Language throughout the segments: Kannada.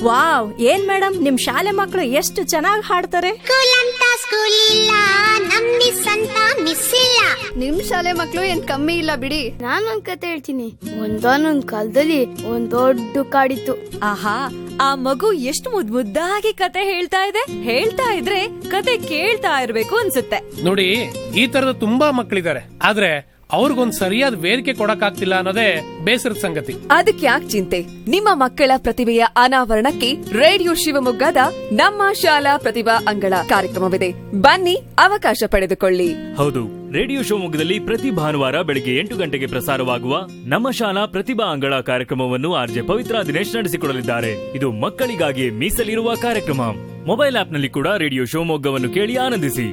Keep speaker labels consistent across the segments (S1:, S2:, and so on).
S1: ವಾವ್ ಏನ್ ಮೇಡಮ್ ನಿಮ್ ಶಾಲೆ ಮಕ್ಕಳು ಎಷ್ಟು ಚೆನ್ನಾಗಿ ಹಾಡ್ತಾರೆ
S2: ಸ್ಕೂಲ್ ಅಂತ ಸ್ಕೂಲ್ ಇಲ್ಲ ನಮ್ ಮಿಸ್ ಅಂತ ಮಿಸ್ ಇಲ್ಲ
S3: ನಿಮ್ ಶಾಲೆ ಮಕ್ಳು ಏನ್ ಕಮ್ಮಿ ಇಲ್ಲ ಬಿಡಿ ನಾನೊಂದ್ ಕತೆ ಹೇಳ್ತೀನಿ ಒಂದಾನೊಂದ್ ಕಾಲದಲ್ಲಿ ಒಂದ್ ದೊಡ್ಡ ಕಾಡಿತ್ತು
S4: ಆಹಾ ಆ ಮಗು ಎಷ್ಟು ಮುದ್ ಮುದ್ದಾಗಿ ಕತೆ ಹೇಳ್ತಾ ಇದೆ ಹೇಳ್ತಾ ಇದ್ರೆ ಕತೆ ಕೇಳ್ತಾ ಇರ್ಬೇಕು ಅನ್ಸುತ್ತೆ
S5: ನೋಡಿ ಈ ತರದ ತುಂಬಾ ಮಕ್ಕಳಿದ್ದಾರೆ ಆದ್ರೆ ಅವ್ರಿಗೊಂದ್ ಸರಿಯಾದ ವೇದಿಕೆ ಕೊಡಕ್ಕಾಗ್ತಿಲ್ಲ ಅನ್ನೋದೇ ಬೇಸರದ ಸಂಗತಿ
S6: ಅದಕ್ಕೆ ಯಾಕೆ ಚಿಂತೆ ನಿಮ್ಮ ಮಕ್ಕಳ ಪ್ರತಿಭೆಯ ಅನಾವರಣಕ್ಕೆ ರೇಡಿಯೋ ಶಿವಮೊಗ್ಗದ ನಮ್ಮ ಶಾಲಾ ಪ್ರತಿಭಾ ಅಂಗಳ ಕಾರ್ಯಕ್ರಮವಿದೆ ಬನ್ನಿ ಅವಕಾಶ ಪಡೆದುಕೊಳ್ಳಿ
S7: ಹೌದು ರೇಡಿಯೋ ಶಿವಮೊಗ್ಗದಲ್ಲಿ ಪ್ರತಿ ಭಾನುವಾರ ಬೆಳಗ್ಗೆ ಎಂಟು ಗಂಟೆಗೆ ಪ್ರಸಾರವಾಗುವ ನಮ್ಮ ಶಾಲಾ ಪ್ರತಿಭಾ ಅಂಗಳ ಕಾರ್ಯಕ್ರಮವನ್ನು ಆರ್ಜೆ ಪವಿತ್ರ ದಿನೇಶ್ ನಡೆಸಿಕೊಡಲಿದ್ದಾರೆ ಇದು ಮಕ್ಕಳಿಗಾಗಿ ಮೀಸಲಿರುವ ಕಾರ್ಯಕ್ರಮ ಮೊಬೈಲ್ ಆಪ್ನಲ್ಲಿ ಕೂಡ ರೇಡಿಯೋ ಶಿವಮೊಗ್ಗವನ್ನು ಕೇಳಿ ಆನಂದಿಸಿ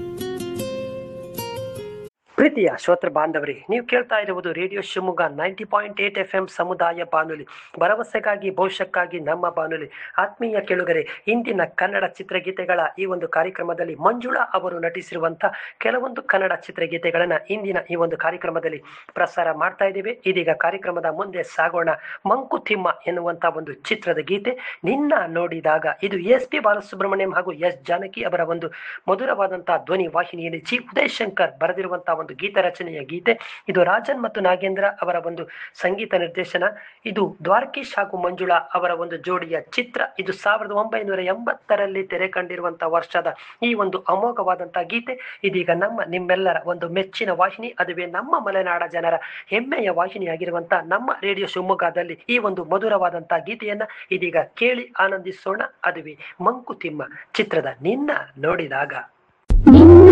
S8: ಪ್ರೀತಿಯ ಶ್ರೋತೃ ಬಾಂಧವರೇ ನೀವು ಕೇಳ್ತಾ ಇರುವುದು radio Shivamogga ninety point eight F M ಸಮುದಾಯ ಬಾನುಲಿ ಭರವಸೆಗಾಗಿ ಭವಿಷ್ಯಕ್ಕಾಗಿ ನಮ್ಮ ಬಾನುಲಿ ಆತ್ಮೀಯ ಕೇಳುಗರೆ ಇಂದಿನ ಕನ್ನಡ ಚಿತ್ರಗೀತೆಗಳ ಈ ಒಂದು ಕಾರ್ಯಕ್ರಮದಲ್ಲಿ ಮಂಜುಳಾ ಅವರು ನಟಿಸಿರುವಂತ ಕೆಲವೊಂದು ಕನ್ನಡ ಚಿತ್ರಗೀತೆಗಳನ್ನ ಇಂದಿನ ಈ ಒಂದು ಕಾರ್ಯಕ್ರಮದಲ್ಲಿ ಪ್ರಸಾರ ಮಾಡ್ತಾ ಇದ್ದೇವೆ ಇದೀಗ ಕಾರ್ಯಕ್ರಮದ ಮುಂದೆ ಸಾಗೋಣ ಮಂಕುತಿಮ್ಮ ಎನ್ನುವಂತ ಒಂದು ಚಿತ್ರದ ಗೀತೆ ನಿನ್ನ ನೋಡಿದಾಗ ಇದು ಎಸ್ ಪಿ ಬಾಲಸುಬ್ರಹ್ಮಣ್ಯಂ ಹಾಗೂ ಎಸ್ ಜಾನಕಿ ಅವರ ಒಂದು ಮಧುರವಾದಂತಹ ಧ್ವನಿ ವಾಹಿನಿಯಲ್ಲಿ ಜಿ ಉದಯ್ ಶಂಕರ್ ಬರೆದಿರುವಂತಹ ಒಂದು ಗೀತ ರಚನೆಯ ಗೀತೆ ಇದು ರಾಜನ್ ಮತ್ತು ನಾಗೇಂದ್ರ ಅವರ ಒಂದು ಸಂಗೀತ ನಿರ್ದೇಶನ ಇದು ದ್ವಾರಕೀಶ್ ಹಾಗೂ ಮಂಜುಳಾ ಅವರ ಒಂದು ಜೋಡಿಯ ಚಿತ್ರ ಇದು ಸಾವಿರದ ಒಂಬೈನೂರ ಎಂಬತ್ತರಲ್ಲಿ ತೆರೆ ಕಂಡಿರುವಂತಹ ವರ್ಷದ ಈ ಒಂದು ಅಮೋಘವಾದಂತಹ ಗೀತೆ ಇದೀಗ ನಮ್ಮ ನಿಮ್ಮೆಲ್ಲರ ಒಂದು ಮೆಚ್ಚಿನ ವಾಹಿನಿ ಅದುವೇ ನಮ್ಮ ಮಲೆನಾಡ ಜನರ ಹೆಮ್ಮೆಯ ವಾಹಿನಿಯಾಗಿರುವಂತಹ ನಮ್ಮ ರೇಡಿಯೋ ಶಿವಮೊಗ್ಗದಲ್ಲಿ ಈ ಒಂದು ಮಧುರವಾದಂತಹ ಗೀತೆಯನ್ನ ಇದೀಗ ಕೇಳಿ ಆನಂದಿಸೋಣ ಅದುವೇ ಮಂಕುತಿಮ್ಮ ಚಿತ್ರದ ನಿನ್ನ ನೋಡಿದಾಗ
S2: ನಿನ್ನ